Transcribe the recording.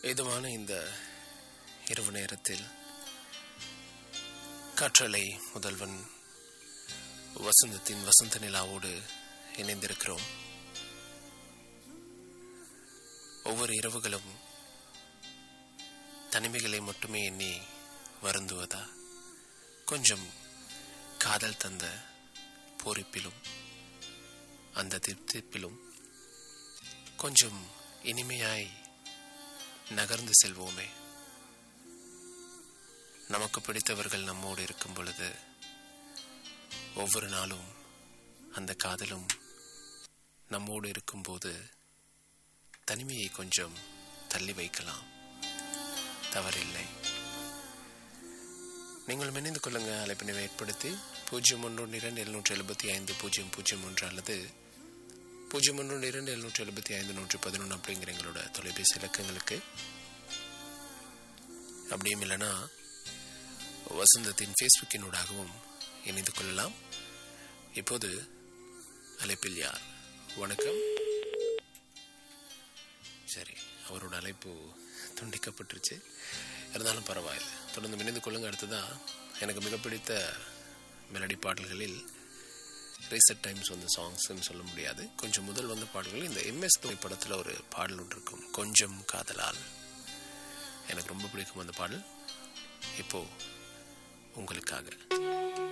இதமான இந்த இரவு நேரத்தில் காற்றலை முதல்வன் வசந்தத்தின் வசந்த நிலாவோடு இணைந்திருக்கிறோம் ஒவ்வொரு இரவுகளும் தனிமைகளை மட்டுமே எண்ணி வருந்துவதா கொஞ்சம் காதல் தந்த பூரிப்பிலும் அந்த திருப்திப்பிலும் கொஞ்சம் இனிமையாய் நகர்ந்து செல்வோமே நமக்கு பிடித்தவர்கள் நம்மோடு இருக்கும் பொழுது ஒவ்வொரு நாளும் அந்த காதலும் நம்மோடு இருக்கும்போது தனிமையை கொஞ்சம் தள்ளி வைக்கலாம் தவறில்லை நீங்கள் இணைந்து கொள்ளுங்க அழைப்பினை ஏற்படுத்தி பூஜ்ஜியம் ஒன்று இரண்டு எழுநூற்றி எழுபத்தி ஐந்து பூஜ்ஜியம் பூஜ்ஜியம் ஒன்று அல்லது பூஜ்ஜியம் ஒன்று இரண்டு எழுநூற்றி எழுபத்தி ஐந்து நூற்றி பதினொன்று அப்படிங்கிற எங்களோட தொலைபேசி இலக்கங்களுக்கு அப்படியும் இல்லைன்னா வசந்தத்தின் ஃபேஸ்புக்கினூடாகவும் இணைந்து கொள்ளலாம் இப்போது அழைப்பில் யார் வணக்கம் சரி அவரோட அழைப்பு துண்டிக்கப்பட்டுருச்சு இருந்தாலும் பரவாயில்லை தொடர்ந்து இணைந்து கொள்ளுங்க அடுத்ததா எனக்கு மிக பிடித்த மெலடி பாடல்களில் ரீசெட் டைம்ஸ் வந்த சாங்ஸ்ன்னு சொல்ல முடியாது கொஞ்சம் முதல் வந்த பாடல்கள் இந்த எம்எஸ் தோனி படத்தில் ஒரு பாடல் ஒன்று இருக்கும் கொஞ்சம் காதலால் எனக்கு ரொம்ப பிடிக்கும் அந்த பாடல் இப்போ உங்களுக்காக